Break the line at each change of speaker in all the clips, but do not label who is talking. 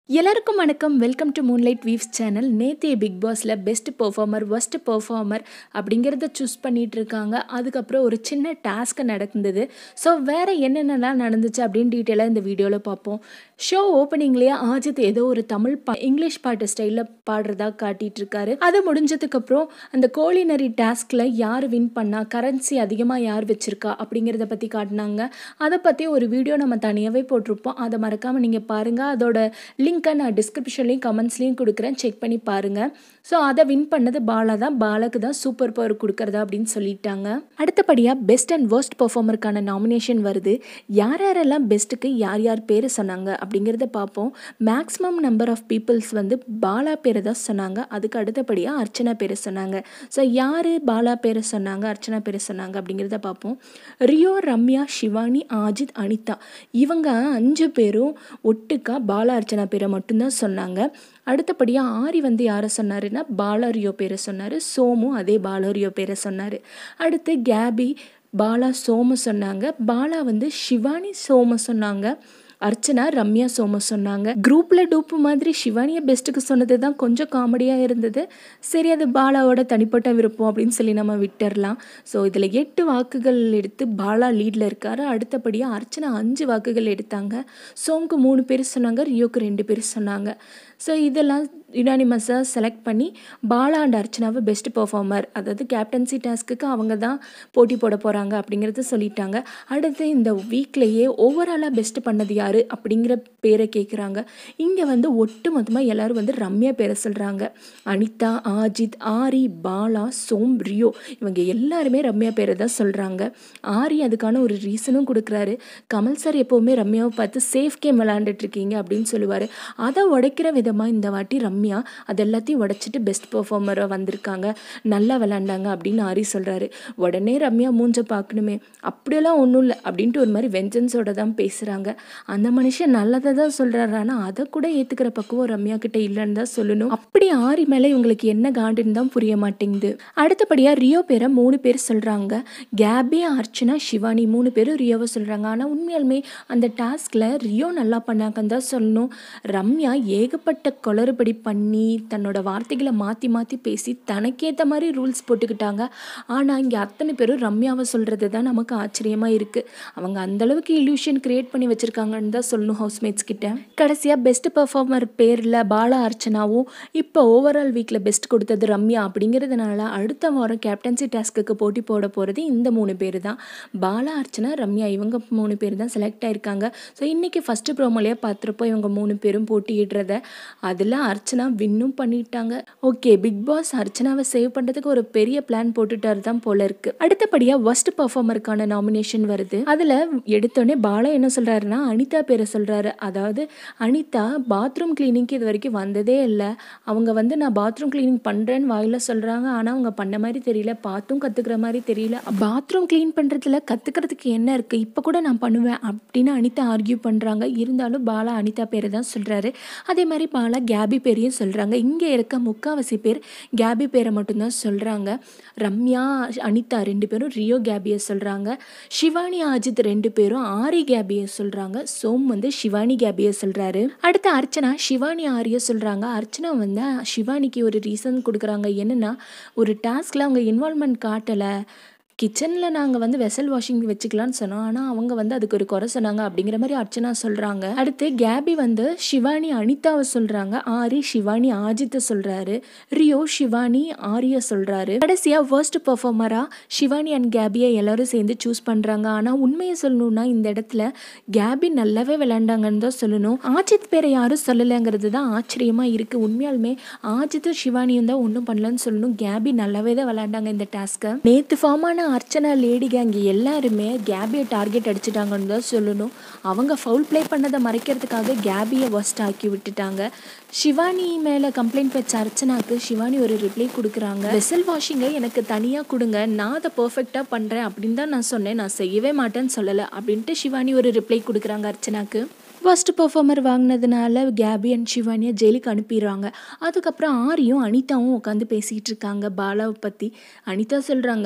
எல்லாருக்கும் வணக்கம் welcome to moonlight views channel நேத்திய பிக் பாஸில் பெஸ்ட் பெர்ஃபார்மர் ஒஸ்ட் பெர்ஃபார்மர் அப்படிங்கிறத சூஸ் பண்ணிட்டு இருக்காங்க அதுக்கப்புறம் ஒரு சின்ன டாஸ்க் நடந்தது ஸோ வேறு என்னென்னலாம் நடந்துச்சு அப்படின்னு டீட்டெயிலாக இந்த வீடியோவில் பார்ப்போம் ஷோ ஓப்பனிங்லேயே ஆஜித் ஏதோ ஒரு தமிழ் பா இங்கிலீஷ் பாட்டு ஸ்டைலில் பாடுறதா காட்டிட்டு இருக்காரு அது முடிஞ்சதுக்கப்புறம் அந்த கோழினரி டாஸ்கில் யார் வின் பண்ணா கரன்சி அதிகமாக யார் வச்சுருக்கா அப்படிங்கிறத பற்றி காட்டினாங்க அதை பற்றி ஒரு வீடியோ நம்ம தனியாகவே போட்டிருப்போம் அதை மறக்காமல் நீங்கள் பாருங்கள் அதோட லிங்க்கை நான் டிஸ்கிரிப்ஷன்லேயும் கமெண்ட்ஸ்லேயும் கொடுக்குறேன் செக் பண்ணி பாருங்கள் ஸோ அதை வின் பண்ணது பாலா தான் பாலாக்கு தான் சூப்பர் பவர் கொடுக்குறதா அப்படின்னு சொல்லிட்டாங்க அடுத்தபடியாக பெஸ்ட் அண்ட் worst பெர்ஃபார்மருக்கான நாமினேஷன் வருது யார் யாரெல்லாம் பெஸ்ட்டுக்கு யார் யார் பேர் சொன்னாங்க அப்படிங்கிறத பார்ப்போம் மேக்ஸிமம் நம்பர் ஆஃப் பீப்புள்ஸ் வந்து பாலா பேரை தான் சொன்னாங்க அதுக்கு அடுத்தபடியாக அர்ச்சனா பேரை சொன்னாங்க ஸோ யார் பாலா பேரை சொன்னாங்க அர்ச்சனா பேரை சொன்னாங்க அப்படிங்கிறத பார்ப்போம் ரியோ ரம்யா சிவானி ஆஜித் அனிதா இவங்க அஞ்சு பேரும் ஒட்டுக்கா பாலா அர்ச்சனா பேரை மட்டும்தான் சொன்னாங்க அடுத்தபடியாக ஆரி வந்து யாரை சொன்னாருன்னா பாலாரியோ பேரை சொன்னார் சோமு அதே பாலாரியோ பேரை சொன்னார் அடுத்து கேபி பாலா சோமு சொன்னாங்க பாலா வந்து சிவானி சோமு சொன்னாங்க அர்ச்சனா ரம்யா சோமு சொன்னாங்க குரூப்பில் டூப்பு மாதிரி சிவானியை பெஸ்ட்டுக்கு சொன்னது தான் கொஞ்சம் காமெடியாக இருந்தது சரி அது பாலாவோட தனிப்பட்ட விருப்பம் அப்படின்னு சொல்லி நம்ம விட்டுறலாம் ஸோ இதில் எட்டு வாக்குகள் எடுத்து பாலா லீடில் இருக்காரு அடுத்தபடியாக அர்ச்சனா அஞ்சு வாக்குகள் எடுத்தாங்க சோமுக்கு மூணு பேர் சொன்னாங்க ரியோக்கு ரெண்டு பேர் சொன்னாங்க ஸோ இதெல்லாம் யுனானிமஸாக செலக்ட் பண்ணி பாலா அண்ட் அர்ச்சனாவை பெஸ்ட் பெர்ஃபார்மர் அதாவது கேப்டன்சி டாஸ்க்குக்கு அவங்க தான் போட்டி போட போகிறாங்க அப்படிங்கிறத சொல்லிட்டாங்க அடுத்து இந்த வீக்லேயே ஓவராலாக பெஸ்ட் பண்ணது யார் அப்படிங்கிற பேரை கேட்குறாங்க இங்கே வந்து ஒட்டு மொத்தமாக எல்லோரும் வந்து ரம்யா பேரை சொல்கிறாங்க அனிதா ஆஜித் ஆரி பாலா சோம் ரியோ இவங்க எல்லாருமே ரம்யா பேரை தான் சொல்கிறாங்க ஆரி அதுக்கான ஒரு ரீசனும் கொடுக்குறாரு கமல் சார் எப்போவுமே ரம்யாவை பார்த்து சேஃப் கேம் விளாண்டுட்டு இருக்கீங்க அப்படின்னு சொல்லுவார் அதை உடைக்கிற விதமாக இந்த வாட்டி ரம்யா அது எல்லாத்தையும் உடைச்சிட்டு பெஸ்ட் பெர்ஃபார்மராக வந்திருக்காங்க நல்லா விளாண்டாங்க அப்படின்னு ஆரி சொல்கிறாரு உடனே ரம்யா மூஞ்ச பார்க்கணுமே அப்படியெல்லாம் ஒன்றும் இல்லை அப்படின்ட்டு ஒரு மாதிரி வெஞ்சன்ஸோட தான் பேசுகிறாங்க அந்த மனுஷன் நல்லதை தான் சொல்கிறாரு ஆனால் அதை கூட ஏற்றுக்கிற பக்குவம் ரம்யா கிட்ட இல்லைன்னு தான் சொல்லணும் அப்படி ஆரி மேலே இவங்களுக்கு என்ன காண்டுன்னு தான் புரிய மாட்டேங்குது அடுத்தபடியாக ரியோ பேரை மூணு பேர் சொல்கிறாங்க கேபி அர்ச்சனா சிவானி மூணு பேரும் ரியோவை சொல்கிறாங்க ஆனால் உண்மையாலுமே அந்த டாஸ்கில் ரியோ நல்லா பண்ணாங்கன்னு தான் சொல்லணும் ரம்யா ஏகப்பட்ட குளறுபடி பண்ணி தன்னோட வார்த்தைகளை மாற்றி மாற்றி பேசி தனக்கேற்ற மாதிரி ரூல்ஸ் போட்டுக்கிட்டாங்க ஆனால் இங்கே அத்தனை பேரும் ரம்யாவை சொல்கிறது தான் நமக்கு ஆச்சரியமாக இருக்குது அவங்க அந்தளவுக்கு இல்யூஷன் க்ரியேட் பண்ணி வச்சுருக்காங்கன்னு தான் சொல்லணும் ஹவுஸ்மேட்ஸ் கிட்ட கடைசியாக பெஸ்ட் பெர்ஃபார்மர் பேரில் பாலா அர்ச்சனாவும் இப்போ ஓவரால் வீக்கில் பெஸ்ட் கொடுத்தது ரம்யா அப்படிங்கிறதுனால அடுத்த வாரம் கேப்டன்சி டாஸ்க்குக்கு போட்டி போட போகிறது இந்த மூணு பேர் தான் பாலா அர்ச்சனா ரம்யா இவங்க மூணு பேர் தான் செலக்ட் ஆயிருக்காங்க ஸோ இன்றைக்கி ஃபஸ்ட்டு ப்ரோமோலேயே பார்த்துருப்போம் இவங்க மூணு பேரும் போட்டியிடுறத அதில் அர்ச்சனா வின்னும் பண்ணிட்டாங்க ஓகே பிக் பாஸ் அர்ச்சனாவை சேவ் பண்ணுறதுக்கு ஒரு பெரிய பிளான் போட்டுட்டாரு தான் போல இருக்கு அடுத்தபடியாக ஒஸ்ட் பர்ஃபார்மருக்கான நாமினேஷன் வருது அதில் எடுத்தோடனே பாலா என்ன சொல்கிறாருன்னா அனிதா பேரை சொல்கிறாரு அதாவது அனிதா பாத்ரூம் கிளீனிங்க்கு இது வரைக்கும் வந்ததே இல்லை அவங்க வந்து நான் பாத்ரூம் கிளீனிங் பண்ணுறேன்னு வாயில் சொல்கிறாங்க ஆனால் அவங்க பண்ண மாதிரி தெரியல பார்த்தும் கற்றுக்கிற மாதிரி தெரியல பாத்ரூம் க்ளீன் பண்ணுறதுல கற்றுக்கிறதுக்கு என்ன இருக்குது இப்போ கூட நான் பண்ணுவேன் அப்படின்னு அனிதா ஆர்கியூ பண்ணுறாங்க இருந்தாலும் பாலா அனிதா பேரை தான் சொல்கிறாரு அதே மாதிரி பாலா கேபி பேரையும் சொல்கிறாங்க இங்கே இருக்க முக்காவாசி பேர் கேபி பேரை மட்டும்தான் சொல்கிறாங்க ரம்யா அனிதா ரெண்டு பேரும் ரியோ கேபியை சொல்கிறாங்க சிவானி அஜித் ரெண்டு பேரும் ஆரி கேபியை சொல்கிறாங்க சோம் வந்து சிவானி கேபியை சொல்கிறாரு அடுத்து அர்ச்சனா சிவானி ஆரிய சொல்கிறாங்க அர்ச்சனா வந்து சிவானிக்கு ஒரு ரீசன் கொடுக்குறாங்க என்னென்னா ஒரு டாஸ்கில் அவங்க இன்வால்மெண்ட் காட்டலை கிச்சனில் நாங்கள் வந்து வெசல் வாஷிங் வச்சுக்கலான்னு சொன்னோம் ஆனால் அவங்க வந்து அதுக்கு ஒரு குறை சொன்னாங்க அப்படிங்கிற மாதிரி அர்ச்சனா சொல்கிறாங்க அடுத்து கேபி வந்து சிவானி அனிதாவை சொல்கிறாங்க ஆரி சிவானி ஆஜித்தை சொல்கிறாரு ரியோ சிவானி ஆரிய சொல்கிறாரு கடைசியாக ஃபர்ஸ்ட் பர்ஃபார்மராக சிவானி அண்ட் கேபியை எல்லாரும் சேர்ந்து சூஸ் பண்ணுறாங்க ஆனால் உண்மையை சொல்லணும்னா இந்த இடத்துல கேபி நல்லாவே விளையாண்டாங்கன்னு தான் சொல்லணும் ஆஜித் பேரை யாரும் சொல்லலைங்கிறது தான் ஆச்சரியமாக இருக்குது உண்மையாலுமே ஆஜித்தும் சிவானியும் தான் ஒன்றும் பண்ணலன்னு சொல்லணும் கேபி நல்லாவே தான் விளையாண்டாங்க இந்த டாஸ்க்கை நேற்று ஃபார்மான அர்ச்சனா லேடி கேங் எல்லாருமே கேபியை டார்கெட் அடிச்சிட்டாங்கன்னு தான் சொல்லணும் அவங்க ஃபவுல் ப்ளே பண்ணதை மறைக்கிறதுக்காக கேபியை ஒஸ்ட் ஆக்கி விட்டுட்டாங்க சிவானி மேலே கம்ப்ளைண்ட் வச்ச அர்ச்சனாக்கு சிவானி ஒரு ரிப்ளை கொடுக்குறாங்க வெசல் வாஷிங்கை எனக்கு தனியாக கொடுங்க நான் அதை பர்ஃபெக்டாக பண்ணுறேன் அப்படின்னு தான் நான் சொன்னேன் நான் செய்யவே மாட்டேன்னு சொல்லலை அப்படின்ட்டு சிவானி ஒரு ரிப்ளை கொடுக்குறாங்க அர்ச்சனாக்கு ஃபர்ஸ்ட் பர்ஃபார்மர் வாங்கினதுனால கேபி அண்ட் சிவானியை ஜெயிலுக்கு அனுப்பிடுறாங்க அதுக்கப்புறம் ஆரியும் அனிதாவும் உட்காந்து பேசிகிட்டு இருக்காங்க பாலாவை பற்றி அனிதா சொல்கிறாங்க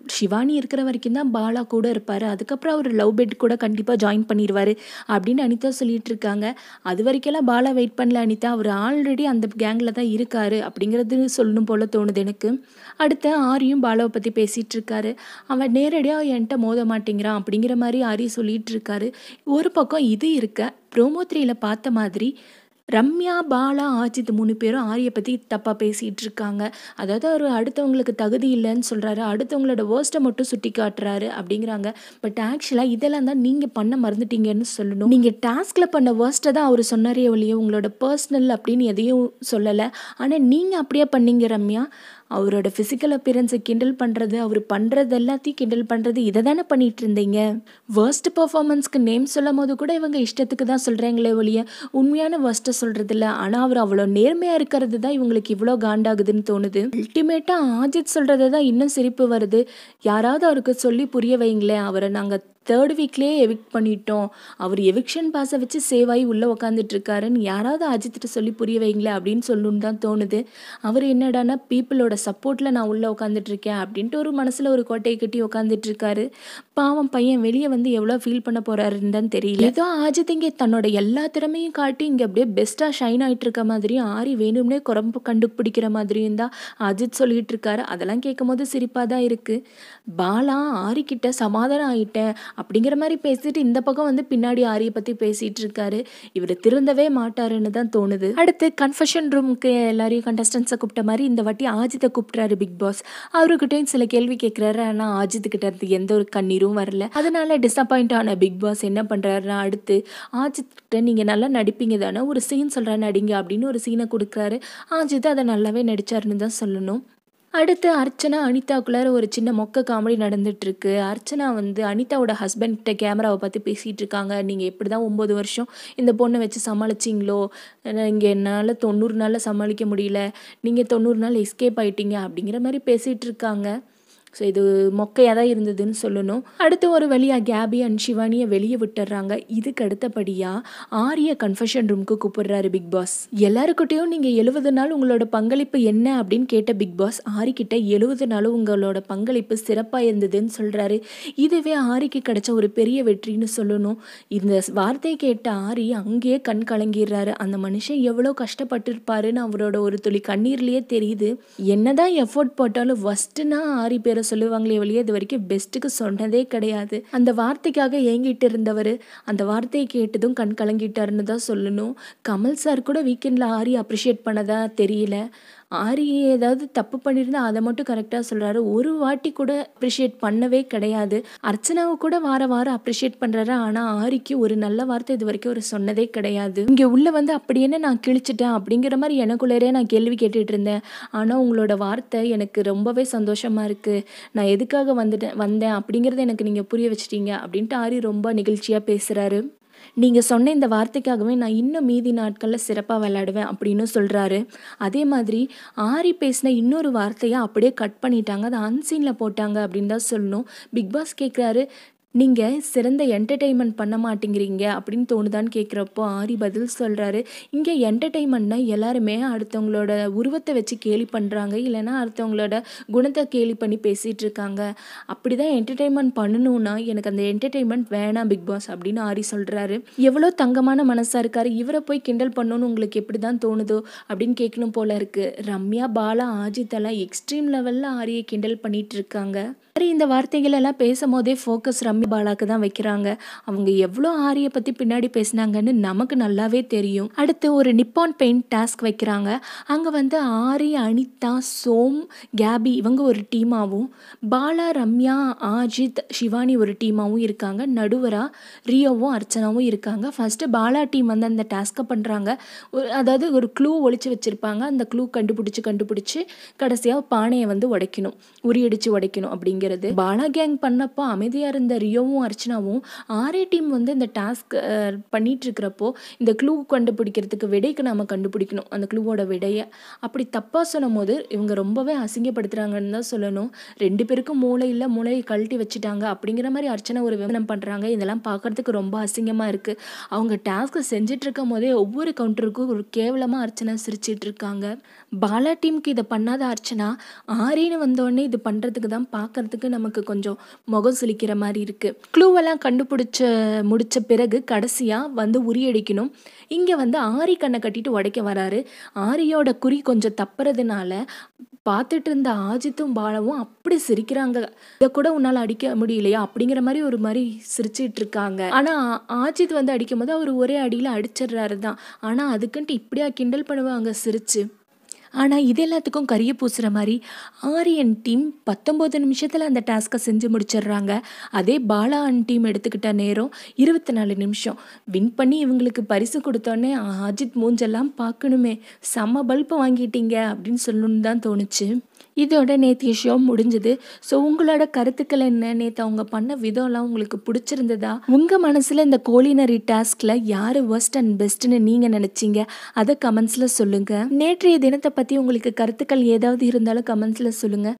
சிவானி இருக்கிற வரைக்கும் தான் பாலா கூட இருப்பார் அதுக்கப்புறம் அவர் லவ் பெட் கூட கண்டிப்பாக ஜாயின் பண்ணிடுவார் அப்படின்னு அனிதா சொல்லிட்டு இருக்காங்க அது வரைக்கெல்லாம் பாலா வெயிட் பண்ணல அனிதா அவர் ஆல்ரெடி அந்த கேங்கில் தான் இருக்காரு அப்படிங்கிறது சொல்லணும் போல தோணுது எனக்கு அடுத்து ஆரியும் பாலாவை பற்றி பேசிகிட்டு இருக்காரு அவன் நேரடியாக என்கிட்ட மோத மாட்டேங்கிறான் அப்படிங்கிற மாதிரி ஆரி சொல்லிட்டு இருக்காரு ஒரு பக்கம் இது இருக்க ப்ரோமோ த்ரீயில் பார்த்த மாதிரி ரம்யா பாலா ஆஜித் மூணு பேரும் ஆரியை பற்றி தப்பாக பேசிகிட்டு இருக்காங்க அதாவது அவர் அடுத்தவங்களுக்கு தகுதி இல்லைன்னு சொல்கிறாரு அடுத்தவங்களோட வேர்ஸ்ட்டை மட்டும் சுட்டி காட்டுறாரு அப்படிங்கிறாங்க பட் ஆக்சுவலாக இதெல்லாம் தான் நீங்கள் பண்ண மறந்துட்டீங்கன்னு சொல்லணும் நீங்கள் டாஸ்கில் பண்ண வேர்ஸ்ட்டை தான் அவர் சொன்னாரே ஒழிய உங்களோட பர்சனல் அப்படின்னு எதையும் சொல்லலை ஆனால் நீங்கள் அப்படியே பண்ணீங்க ரம்யா அவரோட ஃபிசிக்கல் அப்பியரன்ஸை கிண்டல் பண்ணுறது அவர் பண்ணுறது எல்லாத்தையும் கிண்டல் பண்ணுறது இதை தானே பண்ணிட்டு இருந்தீங்க வேர்ஸ்ட் பர்ஃபார்மன்ஸ்க்கு நேம் சொல்லும் போது கூட இவங்க இஷ்டத்துக்கு தான் சொல்கிறாங்களே ஒழிய உண்மையான வேர்ஸ்ட்டை சொல்கிறது இல்லை ஆனால் அவர் அவ்வளோ நேர்மையாக இருக்கிறது தான் இவங்களுக்கு இவ்வளோ காண்டாகுதுன்னு தோணுது அல்டிமேட்டாக ஆஜித் சொல்கிறது தான் இன்னும் சிரிப்பு வருது யாராவது அவருக்கு சொல்லி புரிய வைங்களேன் அவரை நாங்கள் தேர்ட் வீக்லேயே எவிக்ட் பண்ணிட்டோம் அவர் எவிக்ஷன் பாஸை வச்சு சேவ் ஆகி உள்ளே உட்காந்துட்டு இருக்காருன்னு யாராவது அஜித்திட்ட சொல்லி புரிய வைங்களேன் அப்படின்னு சொல்லணும்னு தான் தோணுது அவர் என்னடானா பீப்புளோட சப்போர்ட்டில் நான் உள்ளே உட்காந்துட்டு இருக்கேன் அப்படின்ட்டு ஒரு மனசில் ஒரு கோட்டையை கட்டி உட்காந்துட்டு இருக்காரு பாவம் பையன் வெளியே வந்து எவ்வளோ ஃபீல் பண்ண போறாருன்னு தான் தெரியல ஏதோ அஜித் இங்கே தன்னோட எல்லா திறமையும் காட்டி இங்கே அப்படியே பெஸ்ட்டாக ஷைன் ஆகிட்டு இருக்க மாதிரியும் ஆரி வேணும்னே குரம்பு கண்டுபிடிக்கிற மாதிரியும் தான் அஜித் சொல்லிட்டு இருக்காரு அதெல்லாம் கேட்கும் போது சிரிப்பாக தான் இருக்குது பாலா ஆரி கிட்ட சமாதானம் ஆயிட்டேன் அப்படிங்கிற மாதிரி பேசிட்டு இந்த பக்கம் வந்து பின்னாடி ஆரியை பற்றி பேசிகிட்டு இருக்காரு இவர் திருந்தவே மாட்டாருன்னு தான் தோணுது அடுத்து கன்ஃபெஷன் ரூமுக்கு எல்லாரையும் கண்டஸ்டன்ஸை கூப்பிட்ட மாதிரி இந்த வாட்டி ஆஜித்தை கூப்பிட்றாரு பிக் பாஸ் அவர்கிட்டயும் சில கேள்வி கேட்குறாரு ஆனால் ஆஜித்துக்கிட்ட இருந்து எந்த ஒரு கண்ணீரும் வரல அதனால டிசப்பாயிண்ட் ஆன பிக் பாஸ் என்ன பண்ணுறாருன்னா அடுத்து ஆஜித் கிட்ட நீங்கள் நல்லா நடிப்பீங்க தானே ஒரு சீன் சொல்கிறேன் நடிங்க அப்படின்னு ஒரு சீனை கொடுக்குறாரு ஆஜித் அதை நல்லாவே நடிச்சாருன்னு தான் சொல்லணும் அடுத்து அர்ச்சனா அனிதாக்குள்ளார ஒரு சின்ன மொக்க காமெடி நடந்துட்டு இருக்கு அர்ச்சனா வந்து அனிதாவோட ஹஸ்பண்ட் கிட்ட கேமராவை பார்த்து பேசிகிட்டு இருக்காங்க நீங்கள் எப்படி தான் ஒம்பது வருஷம் இந்த பொண்ணை வச்சு சமாளிச்சிங்களோ இங்கே என்னால் தொண்ணூறு நாளில் சமாளிக்க முடியல நீங்கள் தொண்ணூறு நாள் எஸ்கேப் ஆயிட்டீங்க அப்படிங்கிற மாதிரி பேசிகிட்டு இருக்காங்க ஸோ இது மொக்கையாக தான் இருந்ததுன்னு சொல்லணும் அடுத்து ஒரு வழியாக கேபி அண்ட் சிவானியை வெளியே விட்டுறாங்க இதுக்கு அடுத்தபடியாக ஆரிய கன்ஃபெஷன் ரூமுக்கு கூப்பிடுறாரு பிக் பாஸ் எல்லாருக்கிட்டையும் நீங்கள் எழுபது நாள் உங்களோட பங்களிப்பு என்ன அப்படின்னு கேட்ட பிக் பாஸ் ஆரிக்கிட்ட எழுபது நாளும் உங்களோட பங்களிப்பு சிறப்பாக இருந்ததுன்னு சொல்கிறாரு இதுவே ஆரிக்கு கிடைச்ச ஒரு பெரிய வெற்றின்னு சொல்லணும் இந்த வார்த்தையை கேட்ட ஆரி அங்கேயே கண் கலங்கிடுறாரு அந்த மனுஷன் எவ்வளோ கஷ்டப்பட்டிருப்பாருன்னு அவரோட ஒரு துளி கண்ணீர்லேயே தெரியுது என்னதான் எஃபோர்ட் போட்டாலும் ஃபஸ்ட்டுனா ஆரி பேரை சொல்லுவாங்களே வழியே இது வரைக்கும் பெஸ்ட்டுக்கு சொன்னதே கிடையாது அந்த வார்த்தைக்காக ஏங்கிட்டு இருந்தவர் அந்த வார்த்தையை கேட்டதும் கண் கலங்கிட்டாருன்னு தான் சொல்லணும் கமல் சார் கூட வீக்கெண்டில் ஆரி அப்ரிஷியேட் பண்ணதா தெரியல ஆரி ஏதாவது தப்பு பண்ணியிருந்தா அதை மட்டும் கரெக்டாக சொல்கிறாரு ஒரு வாட்டி கூட அப்ரிஷியேட் பண்ணவே கிடையாது அர்ச்சனாவை கூட வார வாரம் அப்ரிஷியேட் பண்ணுறாரு ஆனால் ஆரிக்கு ஒரு நல்ல வார்த்தை இது வரைக்கும் ஒரு சொன்னதே கிடையாது இங்கே உள்ளே வந்து அப்படி என்ன நான் கிழிச்சிட்டேன் அப்படிங்கிற மாதிரி எனக்குள்ளேரே நான் கேள்வி கேட்டுட்டு இருந்தேன் ஆனால் உங்களோட வார்த்தை எனக்கு ரொம்பவே சந்தோஷமாக இருக்குது நான் எதுக்காக வந்துட்டேன் வந்தேன் அப்படிங்கிறத எனக்கு நீங்கள் புரிய வச்சிட்டீங்க அப்படின்ட்டு ஆரி ரொம்ப நிகழ்ச்சியாக பேசுகிறாரு நீங்கள் சொன்ன இந்த வார்த்தைக்காகவே நான் இன்னும் மீதி நாட்களில் சிறப்பாக விளையாடுவேன் அப்படின்னு சொல்கிறாரு அதே மாதிரி ஆரி பேசின இன்னொரு வார்த்தையை அப்படியே கட் பண்ணிட்டாங்க அதை அன்சீனில் போட்டாங்க அப்படின்னு தான் சொல்லணும் பிக் பாஸ் கேட்குறாரு நீங்கள் சிறந்த என்டர்டெயின்மெண்ட் பண்ண மாட்டேங்கிறீங்க அப்படின்னு தோணுதான்னு கேட்குறப்போ ஆரி பதில் சொல்கிறாரு இங்கே என்டர்டெயின்மெண்ட்னா எல்லாருமே அடுத்தவங்களோட உருவத்தை வச்சு கேலி பண்ணுறாங்க இல்லைன்னா அடுத்தவங்களோட குணத்தை கேலி பண்ணி பேசிகிட்டு இருக்காங்க அப்படி தான் என்டர்டெயின்மெண்ட் பண்ணணும்னா எனக்கு அந்த என்டர்டெயின்மெண்ட் வேணாம் பிக் பாஸ் அப்படின்னு ஆரி சொல்கிறாரு எவ்வளோ தங்கமான மனசாக இருக்காரு இவரை போய் கிண்டல் பண்ணணும்னு உங்களுக்கு எப்படி தான் தோணுதோ அப்படின்னு கேட்கணும் போல இருக்குது ரம்யா பாலா ஆஜித் எல்லாம் எக்ஸ்ட்ரீம் லெவலில் ஆரியை கிண்டல் பண்ணிட்டு இருக்காங்க சரி இந்த வார்த்தைகள் எல்லாம் பேசும்போதே ஃபோக்கஸ் ரம்யா பாலாக்கு தான் வைக்கிறாங்க அவங்க எவ்வளோ ஆரியை பற்றி பின்னாடி பேசினாங்கன்னு நமக்கு நல்லாவே தெரியும் அடுத்து ஒரு நிப்பான் பெயிண்ட் டாஸ்க் வைக்கிறாங்க அங்கே வந்து ஆரி அனிதா சோம் கேபி இவங்க ஒரு டீமாகவும் பாலா ரம்யா ஆஜித் சிவானி ஒரு டீமாகவும் இருக்காங்க நடுவராக ரியோவும் அர்ச்சனாவும் இருக்காங்க ஃபஸ்ட்டு பாலா டீம் வந்து அந்த டாஸ்க்கை பண்ணுறாங்க ஒரு அதாவது ஒரு க்ளூ ஒழிச்சு வச்சுருப்பாங்க அந்த க்ளூ கண்டுபிடிச்சி கண்டுபிடிச்சி கடைசியாக பானையை வந்து உடைக்கணும் உரியடிச்சு உடைக்கணும் அப்படிங்கிறது பாலா கேங் பண்ணப்போ அமைதியாக இருந்த ரியோவும் அர்ச்சனாவும் ஆரே டீம் வந்து இந்த டாஸ்க் பண்ணிட்டு இருக்கிறப்போ இந்த க்ளூ கண்டுபிடிக்கிறதுக்கு விடைக்கு நாம கண்டுபிடிக்கணும் அந்த க்ளூவோட விடையை அப்படி தப்பாக சொல்லும் போது இவங்க ரொம்பவே அசிங்கப்படுத்துகிறாங்கன்னு தான் சொல்லணும் ரெண்டு பேருக்கும் மூளை இல்லை மூளையை கழட்டி வச்சுட்டாங்க அப்படிங்கிற மாதிரி அர்ச்சனை ஒரு விமர்சனம் பண்ணுறாங்க இதெல்லாம் பார்க்கறதுக்கு ரொம்ப அசிங்கமாக இருக்குது அவங்க டாஸ்க்கை செஞ்சுட்டு இருக்கும் போதே ஒவ்வொரு கவுண்டருக்கும் ஒரு கேவலமாக அர்ச்சனை சிரிச்சிட்டு இருக்காங்க பாலா டீமுக்கு இதை பண்ணாத அர்ச்சனா ஆரின்னு வந்தோடனே இது பண்ணுறதுக்கு தான் பார்க்கறதுக்கு பார்க்குறதுக்கு நமக்கு கொஞ்சம் முகம் சுளிக்கிற மாதிரி இருக்குது க்ளூவெல்லாம் கண்டுபிடிச்ச முடித்த பிறகு கடைசியாக வந்து உரியடிக்கணும் இங்கே வந்து ஆரி கண்ணை கட்டிட்டு உடைக்க வராரு ஆரியோட குறி கொஞ்சம் தப்புறதுனால பார்த்துட்டு இருந்த ஆஜித்தும் பாலவும் அப்படி சிரிக்கிறாங்க இதை கூட உன்னால் அடிக்க முடியலையா அப்படிங்கிற மாதிரி ஒரு மாதிரி சிரிச்சிட்டு இருக்காங்க ஆனால் ஆஜித் வந்து அடிக்கும் போது அவர் ஒரே அடியில் அடிச்சிடுறாரு தான் ஆனால் அதுக்குன்ட்டு இப்படியா கிண்டல் பண்ணுவாங்க சிரிச்சு ஆனால் இது எல்லாத்துக்கும் கரிய பூசுகிற மாதிரி ஆரியன் டீம் பத்தொம்போது நிமிஷத்தில் அந்த டாஸ்க்கை செஞ்சு முடிச்சிடுறாங்க அதே பாலா அன் டீம் எடுத்துக்கிட்ட நேரம் இருபத்தி நாலு நிமிஷம் வின் பண்ணி இவங்களுக்கு பரிசு கொடுத்தோன்னே அஜித் மூஞ்செல்லாம் பார்க்கணுமே செம்ம பல்பு வாங்கிட்டீங்க அப்படின்னு சொல்லணும்னு தான் தோணுச்சு இதோட நேற்று ஷோ முடிஞ்சுது ஸோ உங்களோட கருத்துக்கள் என்ன நேற்று அவங்க பண்ண விதம்லாம் உங்களுக்கு பிடிச்சிருந்ததா உங்கள் மனசில் இந்த கோலினரி டாஸ்கில் யார் ஒஸ்ட் அண்ட் பெஸ்ட்டுன்னு நீங்கள் நினச்சிங்க அதை கமெண்ட்ஸில் சொல்லுங்கள் நேற்றைய தினத்தை பற்றி உங்களுக்கு கருத்துக்கள் ஏதாவது இருந்தாலும் கமெண்ட்ஸில் சொல்லுங்கள்